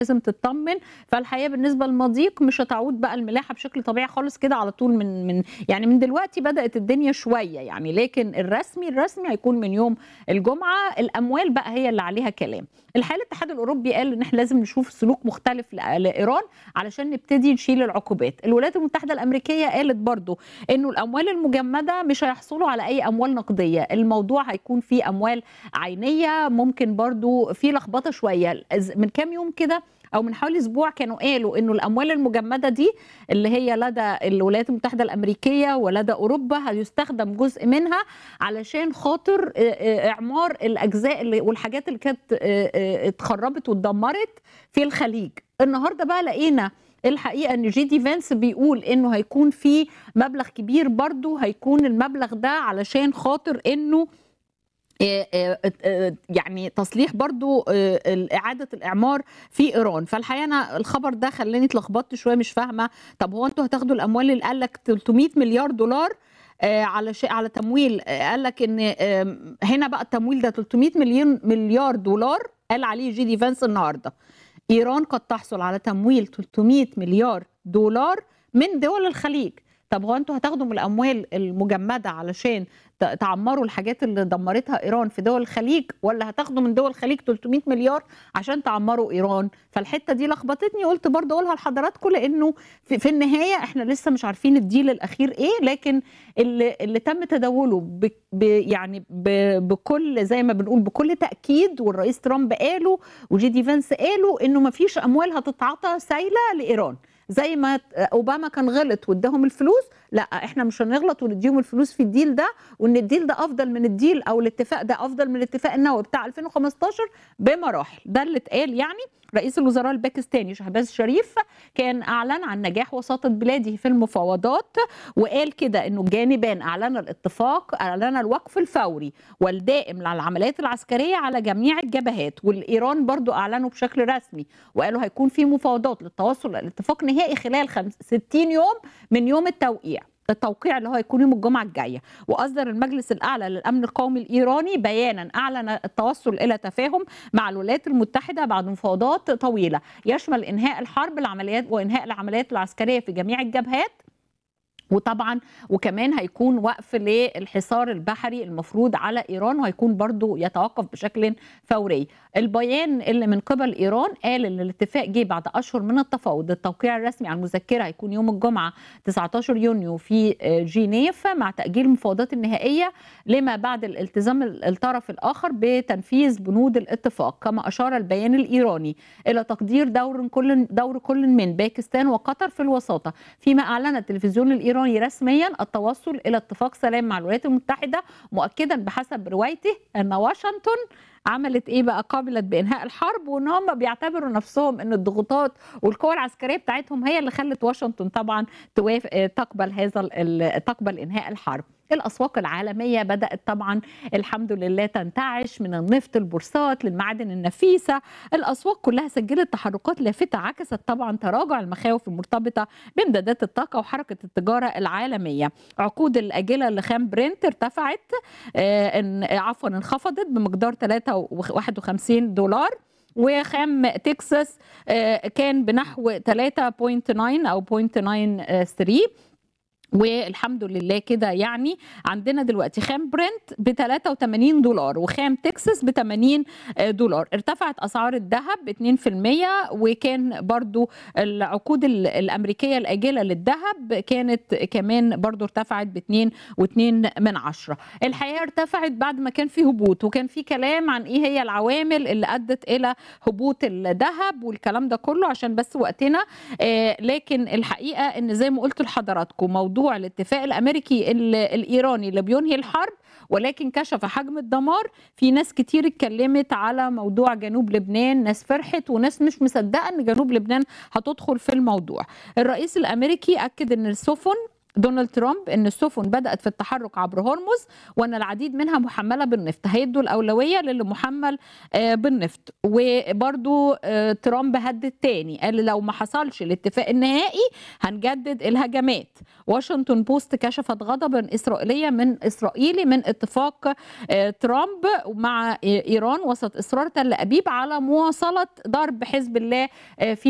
لازم تطمن فالحقيقه بالنسبه للمضيق مش هتعود بقى الملاحه بشكل طبيعي خالص كده على طول من من يعني من دلوقتي بدات الدنيا شويه يعني لكن الرسمي الرسمي هيكون من يوم الجمعه الاموال بقى هي اللي عليها كلام الحقيقه الاتحاد الاوروبي قال ان احنا لازم نشوف سلوك مختلف لايران علشان نبتدي نشيل العقوبات الولايات المتحده الامريكيه قالت برضو انه الاموال المجمده مش هيحصلوا على اي اموال نقديه الموضوع هيكون فيه اموال عينيه ممكن برضو في لخبطه شويه من كام يوم كده او من حوالي اسبوع كانوا قالوا انه الاموال المجمده دي اللي هي لدى الولايات المتحده الامريكيه ولدى اوروبا هيستخدم جزء منها علشان خاطر اعمار الاجزاء اللي والحاجات اللي كانت اتخربت واتدمرت في الخليج النهارده بقى لقينا الحقيقه ان جي دي فانس بيقول انه هيكون في مبلغ كبير برضو هيكون المبلغ ده علشان خاطر انه يعني تصليح برضو إعادة الإعمار في إيران فالحقيقة أنا الخبر ده خلاني اتلخبطت شوية مش فاهمة طب هو أنتوا هتاخدوا الأموال اللي قال لك 300 مليار دولار على شيء على تمويل قال لك ان هنا بقى التمويل ده 300 مليون مليار دولار قال عليه جي دي فانس النهارده ايران قد تحصل على تمويل 300 مليار دولار من دول الخليج طب هو انتوا هتاخدوا من الاموال المجمده علشان تعمروا الحاجات اللي دمرتها ايران في دول الخليج ولا هتاخدوا من دول الخليج 300 مليار عشان تعمروا ايران فالحته دي لخبطتني قلت برضه اقولها لحضراتكم لانه في, في النهايه احنا لسه مش عارفين الديل الاخير ايه لكن اللي, اللي تم تداوله ب ب يعني ب بكل زي ما بنقول بكل تاكيد والرئيس ترامب قاله وجي دي فانس قالوا انه ما فيش اموال هتتعاطى سايله لايران زي ما اوباما كان غلط واداهم الفلوس لا احنا مش هنغلط ونديهم الفلوس في الديل ده وان الديل ده افضل من الديل او الاتفاق ده افضل من الاتفاق النووي بتاع 2015 بمراحل ده اللي اتقال يعني رئيس الوزراء الباكستاني شهباز شريف كان اعلن عن نجاح وساطه بلاده في المفاوضات وقال كده انه الجانبان اعلن الاتفاق اعلن الوقف الفوري والدائم للعمليات العسكريه على جميع الجبهات والايران برضو اعلنوا بشكل رسمي وقالوا هيكون في مفاوضات للتوصل لاتفاق نهائي خلال 60 يوم من يوم التوقيع التوقيع اللي هو هيكون يوم الجمعه الجايه واصدر المجلس الاعلى للامن القومي الايراني بيانا اعلن التوصل الى تفاهم مع الولايات المتحده بعد مفاوضات طويله يشمل انهاء الحرب العمليات وانهاء العمليات العسكريه في جميع الجبهات وطبعا وكمان هيكون وقف للحصار البحري المفروض على ايران وهيكون برضو يتوقف بشكل فوري البيان اللي من قبل ايران قال ان الاتفاق جه بعد اشهر من التفاوض التوقيع الرسمي على المذكره هيكون يوم الجمعه 19 يونيو في جنيف مع تاجيل المفاوضات النهائيه لما بعد الالتزام الطرف الاخر بتنفيذ بنود الاتفاق كما اشار البيان الايراني الى تقدير دور كل دور كل من باكستان وقطر في الوساطه فيما اعلن التلفزيون الايراني الايراني رسميا التوصل الى اتفاق سلام مع الولايات المتحده مؤكدا بحسب روايته ان واشنطن عملت ايه بقى قابلت بانهاء الحرب وان هم بيعتبروا نفسهم ان الضغوطات والقوى العسكريه بتاعتهم هي اللي خلت واشنطن طبعا توافق تقبل هذا تقبل انهاء الحرب الاسواق العالميه بدات طبعا الحمد لله تنتعش من النفط البورصات للمعادن النفيسه الاسواق كلها سجلت تحركات لافته عكست طبعا تراجع المخاوف المرتبطه بامدادات الطاقه وحركه التجاره العالميه عقود الاجله لخام برنت ارتفعت آه عفوا انخفضت بمقدار 351 دولار وخام تكساس آه كان بنحو 3.9 او 0.93 والحمد لله كده يعني عندنا دلوقتي خام برنت ب 83 دولار وخام تكساس ب 80 دولار ارتفعت اسعار الذهب ب 2% وكان برضو العقود الامريكيه الاجله للذهب كانت كمان برضو ارتفعت ب 2 و2 من عشرة الحقيقه ارتفعت بعد ما كان في هبوط وكان في كلام عن ايه هي العوامل اللي ادت الى هبوط الذهب والكلام ده كله عشان بس وقتنا آه لكن الحقيقه ان زي ما قلت لحضراتكم موضوع موضوع الاتفاق الامريكي الايراني اللي بينهي الحرب ولكن كشف حجم الدمار في ناس كتير اتكلمت على موضوع جنوب لبنان ناس فرحت وناس مش مصدقه ان جنوب لبنان هتدخل في الموضوع الرئيس الامريكي اكد ان السفن دونالد ترامب ان السفن بدات في التحرك عبر هرمز وان العديد منها محمله بالنفط هيدوا الاولويه للي محمل بالنفط وبرضو ترامب هدد تاني قال لو ما حصلش الاتفاق النهائي هنجدد الهجمات واشنطن بوست كشفت غضبا اسرائيليا من اسرائيلي من اتفاق ترامب مع ايران وسط اصرار تل ابيب على مواصله ضرب حزب الله في